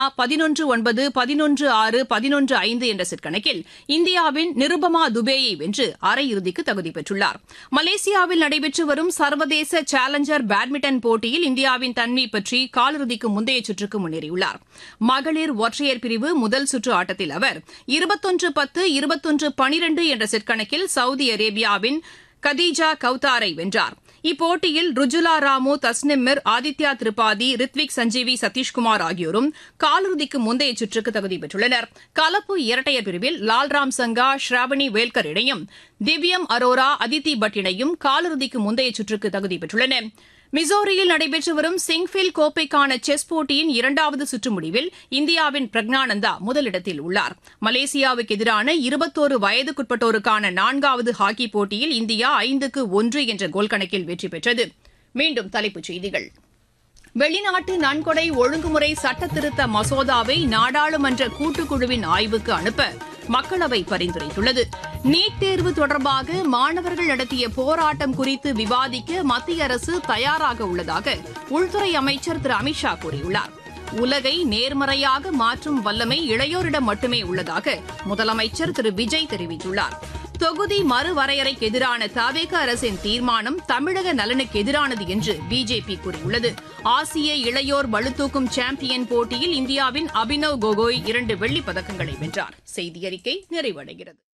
பதினொன்று ஒன்பது பதினொன்று ஆறு பதினொன்று ஐந்து என்ற செட் கணக்கில் இந்தியாவின் நிருபமா துபேயை வென்று அரையிறுதிக்கு தகுதி பெற்றுள்ளார் மலேசியாவில் நடைபெற்று வரும் சர்வதேச சேலஞ்சர் பேட்மிண்டன் போட்டியில் இந்தியாவின் தன்வி பற்றி காலிறுதிக்கு முந்தைய சுற்றுக்கு முன்னேறியுள்ளார் மகளிர் ஒற்றையர் பிரிவு முதல் சுற்று ஆட்டத்தில் அவர் இருபத்தொன்று பத்து இருபத்தொன்று பனிரெண்டு என்ற செட் கணக்கில் சவுதி அரேபியாவின் கதீஜா கவுதாரை வென்றார் இப்போட்டியில் ருஜுலா ராமு தஸ்னிமிர் ஆதித்யா திரிபாதி ரித்விக் சஞ்சீவி சதீஷ்குமார் ஆகியோரும் காலிறுதிக்கு முந்தைய சுற்றுக்கு தகுதி பெற்றுள்ளனர் கலப்பு இரட்டையர் பிரிவில் லால்ராம் சங்கா ஸ்ராவணி வேல்கர் இணையும் திவ்யம் அரோரா அதித்தி பட் இணையும் காலிறுதிக்கு முந்தைய சுற்றுக்கு தகுதி பெற்றுள்ளன மிசோரியில் நடைபெற்று வரும் சிங்ஃபில் கோப்பைக்கான செஸ் போட்டியின் இரண்டாவது சுற்று முடிவில் இந்தியாவின் பிரக்னானந்தா முதலிடத்தில் உள்ளார் மலேசியாவுக்கு எதிரான இருபத்தோரு வயதுக்குட்பட்டோருக்கான நான்காவது ஹாக்கி போட்டியில் இந்தியா ஐந்துக்கு ஒன்று என்ற கோல் கணக்கில் வெற்றி பெற்றது மீண்டும் தலைப்புச் செய்திகள் வெளிநாட்டு நன்கொடை ஒழுங்குமுறை சட்டத்திருத்த மசோதாவை நாடாளுமன்ற கூட்டுக்குழுவின் ஆய்வுக்கு அனுப்ப மக்களவை பரிந்துரைத்துள்ளது நீட் தேர்வு தொடர்பாக மாணவர்கள் நடத்திய போராட்டம் குறித்து விவாதிக்க மத்திய அரசு தயாராக உள்ளதாக உள்துறை அமைச்சர் திரு அமித்ஷா கூறியுள்ளார் உலகை நேர்மறையாக மாற்றும் வல்லமை இளையோரிடம் மட்டுமே உள்ளதாக முதலமைச்சர் திரு விஜய் தெரிவித்துள்ளார் தொகுதி மறுவரையறைக்கு எதிரான தவேக அரசின் தீர்மானம் தமிழக நலனுக்கு எதிரானது என்று பிஜேபி கூறியுள்ளது ஆசிய இளையோர் பளுதூக்கும் சாம்பியன் போட்டியில் இந்தியாவின் அபினவ் கோகோய் இரண்டு வெள்ளிப் பதக்கங்களை வென்றார் செய்தி அறிக்கை நிறைவடைகிறது